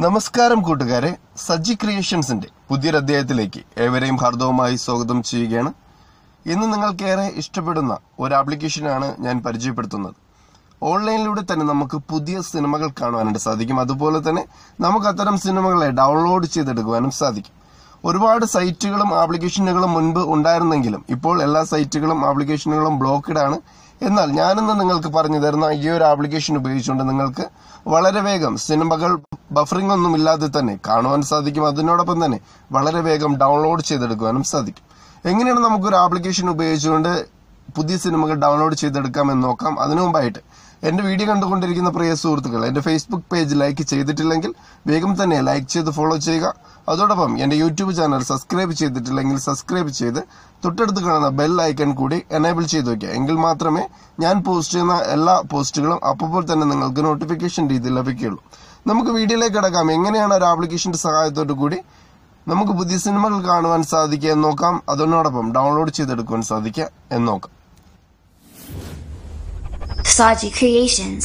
നമസ്കാരം കൂട്ടുകാരെ സജ്ജി ക്രിയേഷൻസിന്റെ പുതിയൊരു അധ്യായത്തിലേക്ക് ഏവരെയും ഹാർദവമായി സ്വാഗതം ചെയ്യുകയാണ് ഇന്ന് നിങ്ങൾക്കേറെ ഇഷ്ടപ്പെടുന്ന ഒരു ആപ്ലിക്കേഷനാണ് ഞാൻ പരിചയപ്പെടുത്തുന്നത് ഓൺലൈനിലൂടെ തന്നെ നമുക്ക് പുതിയ സിനിമകൾ കാണുവാനായിട്ട് സാധിക്കും അതുപോലെ തന്നെ നമുക്ക് അത്തരം സിനിമകളെ ഡൗൺലോഡ് ചെയ്തെടുക്കുവാനും സാധിക്കും ഒരുപാട് സൈറ്റുകളും ആപ്ലിക്കേഷനുകളും മുൻപ് ഉണ്ടായിരുന്നെങ്കിലും ഇപ്പോൾ എല്ലാ സൈറ്റുകളും ആപ്ലിക്കേഷനുകളും ബ്ലോക്കഡ് ആണ് എന്നാൽ ഞാനിന്ന് നിങ്ങൾക്ക് പറഞ്ഞു തരുന്ന ഈ ഒരു ആപ്ലിക്കേഷൻ ഉപയോഗിച്ചുകൊണ്ട് നിങ്ങൾക്ക് വളരെ വേഗം സിനിമകൾ ബഫറിംഗ് ഒന്നും ഇല്ലാതെ തന്നെ കാണുവാൻ സാധിക്കും അതിനോടൊപ്പം തന്നെ വളരെ വേഗം ഡൗൺലോഡ് ചെയ്തെടുക്കുവാനും സാധിക്കും എങ്ങനെയാണ് നമുക്കൊരു ആപ്ലിക്കേഷൻ ഉപയോഗിച്ചുകൊണ്ട് പുതിയ സിനിമകൾ ഡൗൺലോഡ് ചെയ്തെടുക്കാം എന്ന് നോക്കാം അതിനു മുമ്പായിട്ട് എന്റെ വീഡിയോ കണ്ടുകൊണ്ടിരിക്കുന്ന പ്രിയ സുഹൃത്തുക്കൾ എന്റെ ഫേസ്ബുക്ക് പേജ് ലൈക്ക് ചെയ്തിട്ടില്ലെങ്കിൽ വേഗം തന്നെ ലൈക്ക് ചെയ്ത് ഫോളോ ചെയ്യുക അതോടൊപ്പം എന്റെ യൂട്യൂബ് ചാനൽ സബ്സ്ക്രൈബ് ചെയ്തിട്ടില്ലെങ്കിൽ സബ്സ്ക്രൈബ് ചെയ്ത് തൊട്ടടുത്ത് കാണുന്ന ബെൽ ഐക്കൺ കൂടി എനേബിൾ ചെയ്ത് വയ്ക്കുക എങ്കിൽ മാത്രമേ ഞാൻ പോസ്റ്റ് ചെയ്യുന്ന എല്ലാ പോസ്റ്റുകളും അപ്പോൾ തന്നെ നിങ്ങൾക്ക് നോട്ടിഫിക്കേഷൻ രീതിയിൽ ലഭിക്കുകയുള്ളൂ നമുക്ക് വീഡിയോയിലേക്ക് കിടക്കാം എങ്ങനെയാണ് ഒരു ആപ്ലിക്കേഷന്റെ സഹായത്തോടു കൂടി നമുക്ക് പുതിയ സിനിമകൾ കാണുവാൻ സാധിക്കുക എന്ന് നോക്കാം അതിനോടൊപ്പം ഡൗൺലോഡ് ചെയ്തെടുക്കുവാൻ സാധിക്കുക എന്ന് നോക്കാം Saji Creations.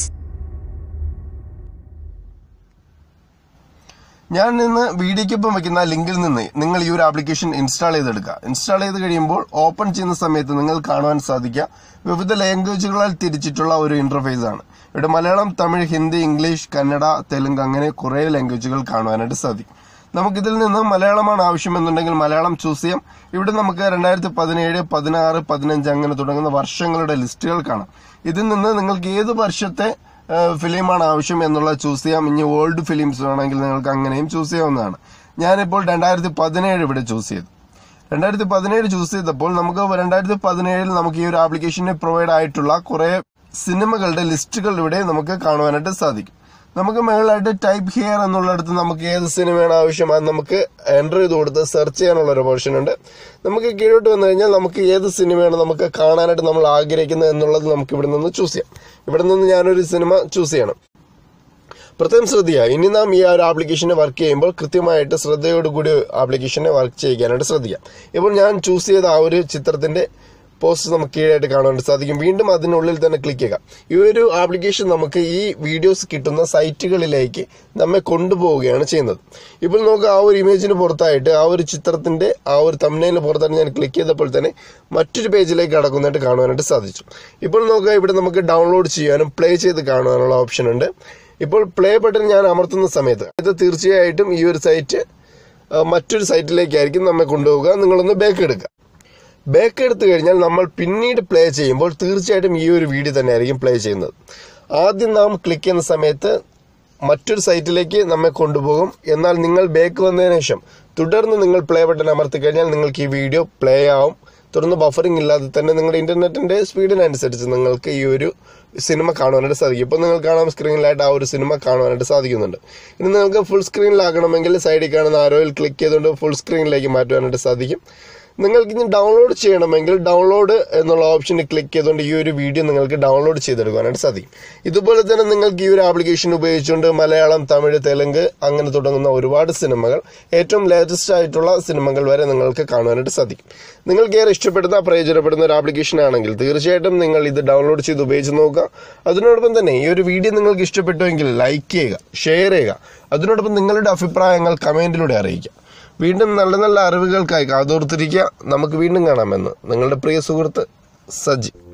ഞാൻ ഇന്ന് വീഡിയോയ്ക്കൊപ്പം വെക്കുന്ന ലിങ്കിൽ നിന്ന് നിങ്ങൾ ഈ ഒരു ആപ്ലിക്കേഷൻ ഇൻസ്റ്റാൾ ചെയ്തെടുക്കുക ഇൻസ്റ്റാൾ ചെയ്ത് കഴിയുമ്പോൾ ഓപ്പൺ ചെയ്യുന്ന സമയത്ത് നിങ്ങൾ കാണുവാൻ സാധിക്കുക വിവിധ ലാംഗ്വേജുകളാൽ തിരിച്ചിട്ടുള്ള ഒരു ഇന്റർഫേസ് ആണ് ഇവിടെ മലയാളം തമിഴ് ഹിന്ദി ഇംഗ്ലീഷ് കന്നഡ തെലുങ്ക് അങ്ങനെ കുറെ ലാംഗ്വേജുകൾ കാണുവാനായിട്ട് സാധിക്കും നമുക്കിതിൽ നിന്ന് മലയാളമാണ് ആവശ്യമെന്നുണ്ടെങ്കിൽ മലയാളം ചൂസ് ചെയ്യാം ഇവിടെ നമുക്ക് രണ്ടായിരത്തി പതിനേഴ് പതിനാറ് പതിനഞ്ച് അങ്ങനെ തുടങ്ങുന്ന വർഷങ്ങളുടെ ലിസ്റ്റുകൾ കാണാം ഇതിൽ നിന്ന് നിങ്ങൾക്ക് ഏത് വർഷത്തെ ഫിലിമാണ് ആവശ്യം എന്നുള്ളത് ചൂസ് ചെയ്യാം ഇനി ഓൾഡ് ഫിലിംസ് വേണമെങ്കിൽ നിങ്ങൾക്ക് അങ്ങനെയും ചൂസ് ചെയ്യാവുന്നതാണ് ഞാനിപ്പോൾ രണ്ടായിരത്തി പതിനേഴ് ഇവിടെ ചൂസ് ചെയ്തു രണ്ടായിരത്തി പതിനേഴ് ചൂസ് ചെയ്തപ്പോൾ നമുക്ക് രണ്ടായിരത്തി പതിനേഴിൽ നമുക്ക് ഈ ഒരു ആപ്ലിക്കേഷന് പ്രൊവൈഡ് ആയിട്ടുള്ള കുറെ സിനിമകളുടെ ലിസ്റ്റുകൾ ഇവിടെ നമുക്ക് കാണുവാനായിട്ട് സാധിക്കും നമുക്ക് മുകളിലായിട്ട് ടൈപ്പ് ഹിയർ എന്നുള്ളിടത്ത് നമുക്ക് ഏത് സിനിമയാണ് ആവശ്യം അത് നമുക്ക് എൻ്റർ ചെയ്ത് കൊടുത്ത് സെർച്ച് ചെയ്യാനുള്ള ഒരു ഓപ്ഷൻ ഉണ്ട് നമുക്ക് കീഴോട്ട് വന്നു കഴിഞ്ഞാൽ നമുക്ക് ഏത് സിനിമയാണ് നമുക്ക് കാണാനായിട്ട് നമ്മൾ ആഗ്രഹിക്കുന്നത് എന്നുള്ളത് നമുക്ക് ഇവിടെ നിന്ന് ചൂസ് ചെയ്യാം ഇവിടെ നിന്ന് ഞാനൊരു സിനിമ ചൂസ് ചെയ്യണം പ്രത്യേകം ശ്രദ്ധിക്കുക ഇനി നാം ഈ ഒരു ആപ്ലിക്കേഷനെ വർക്ക് ചെയ്യുമ്പോൾ കൃത്യമായിട്ട് ശ്രദ്ധയോടുകൂടി ആപ്ലിക്കേഷനെ വർക്ക് ചെയ്യിക്കാനായിട്ട് ശ്രദ്ധിക്കാം ഇപ്പോൾ ഞാൻ ചൂസ് ചെയ്ത ആ ഒരു ചിത്രത്തിന്റെ പോസ്റ്റ് നമുക്ക് കീഴായിട്ട് കാണാനായിട്ട് സാധിക്കും വീണ്ടും അതിനുള്ളിൽ തന്നെ ക്ലിക്ക് ചെയ്യുക ഈ ഒരു ആപ്ലിക്കേഷൻ നമുക്ക് ഈ വീഡിയോസ് കിട്ടുന്ന സൈറ്റുകളിലേക്ക് നമ്മെ കൊണ്ടുപോവുകയാണ് ചെയ്യുന്നത് ഇപ്പോൾ നമുക്ക് ആ ഒരു ഇമേജിന് പുറത്തായിട്ട് ആ ഒരു ചിത്രത്തിന്റെ ആ ഒരു തമ്മിലിന് പുറത്തായിട്ട് ഞാൻ ക്ലിക്ക് ചെയ്തപ്പോൾ തന്നെ മറ്റൊരു പേജിലേക്ക് കടക്കുന്നതായിട്ട് കാണുവാനായിട്ട് സാധിച്ചു ഇപ്പോൾ നോക്കുക ഇവിടെ നമുക്ക് ഡൗൺലോഡ് ചെയ്യാനും പ്ലേ ചെയ്ത് കാണുവാനുള്ള ഓപ്ഷൻ ഉണ്ട് ഇപ്പോൾ പ്ലേ ബട്ടൺ ഞാൻ അമർത്തുന്ന സമയത്ത് ഇത് തീർച്ചയായിട്ടും ഈ ഒരു സൈറ്റ് ആ, മറ്റൊരു സൈറ്റിലേക്കായിരിക്കും നമ്മെ കൊണ്ടുപോവുക നിങ്ങളൊന്ന് ബാക്ക് എടുക്കുക ബാക്ക് എടുത്തു കഴിഞ്ഞാൽ നമ്മൾ പിന്നീട് പ്ലേ ചെയ്യുമ്പോൾ തീർച്ചയായിട്ടും ഈ ഒരു വീഡിയോ തന്നെ ആയിരിക്കും പ്ലേ ചെയ്യുന്നത് ആദ്യം നാം ക്ലിക്ക് ചെയ്യുന്ന സമയത്ത് മറ്റൊരു സൈറ്റിലേക്ക് നമ്മെ കൊണ്ടുപോകും എന്നാൽ നിങ്ങൾ ബാക്ക് വന്നതിന് ശേഷം തുടർന്ന് നിങ്ങൾ പ്ലേ ബട്ടൺ അമർത്തി കഴിഞ്ഞാൽ നിങ്ങൾക്ക് ഈ വീഡിയോ പ്ലേ ആവും തുടർന്ന് ബഫറിംഗ് ഇല്ലാതെ തന്നെ നിങ്ങളുടെ ഇന്റർനെറ്റിന്റെ സ്പീഡിനനുസരിച്ച് നിങ്ങൾക്ക് ഈ ഒരു സിനിമ കാണുവാനായിട്ട് സാധിക്കും ഇപ്പോൾ നിങ്ങൾ കാണാം സ്ക്രീനിലായിട്ട് ആ ഒരു സിനിമ കാണുവാനായിട്ട് സാധിക്കുന്നുണ്ട് ഇനി നിങ്ങൾക്ക് ഫുൾ സ്ക്രീനിലാക്കണമെങ്കിൽ സൈഡിൽ കാണുന്ന ആരോയിൽ ക്ലിക്ക് ചെയ്തുകൊണ്ട് ഫുൾ സ്ക്രീനിലേക്ക് മാറ്റുവാനായിട്ട് സാധിക്കും നിങ്ങൾക്ക് ഇനി ഡൗൺലോഡ് ചെയ്യണമെങ്കിൽ ഡൗൺലോഡ് എന്നുള്ള ഓപ്ഷനിൽ ക്ലിക്ക് ചെയ്തുകൊണ്ട് ഈ ഒരു വീഡിയോ നിങ്ങൾക്ക് ഡൗൺലോഡ് ചെയ്തെടുക്കാനായിട്ട് സാധിക്കും ഇതുപോലെ തന്നെ നിങ്ങൾക്ക് ഈ ഒരു ആപ്ലിക്കേഷൻ ഉപയോഗിച്ചുകൊണ്ട് മലയാളം തമിഴ് തെലുങ്ക് അങ്ങനെ തുടങ്ങുന്ന ഒരുപാട് സിനിമകൾ ഏറ്റവും ലേറ്റസ്റ്റ് ആയിട്ടുള്ള സിനിമകൾ വരെ നിങ്ങൾക്ക് കാണുവാനായിട്ട് സാധിക്കും നിങ്ങൾക്ക് ഏറെ ഇഷ്ടപ്പെടുന്ന പ്രയോജനപ്പെടുന്ന ഒരു ആപ്ലിക്കേഷൻ ആണെങ്കിൽ തീർച്ചയായിട്ടും നിങ്ങൾ ഇത് ഡൗൺലോഡ് ചെയ്ത് ഉപയോഗിച്ച് നോക്കുക അതിനോടൊപ്പം തന്നെ ഈ ഒരു വീഡിയോ നിങ്ങൾക്ക് ഇഷ്ടപ്പെട്ടുവെങ്കിൽ ലൈക്ക് ചെയ്യുക ഷെയർ ചെയ്യുക അതിനോടൊപ്പം നിങ്ങളുടെ അഭിപ്രായങ്ങൾ കമന്റിലൂടെ അറിയിക്കുക വീണ്ടും നല്ല നല്ല അറിവുകൾക്കായി കാതോർത്തിരിക്കുക നമുക്ക് വീണ്ടും കാണാമെന്ന് നിങ്ങളുടെ പ്രിയ സുഹൃത്ത് സജി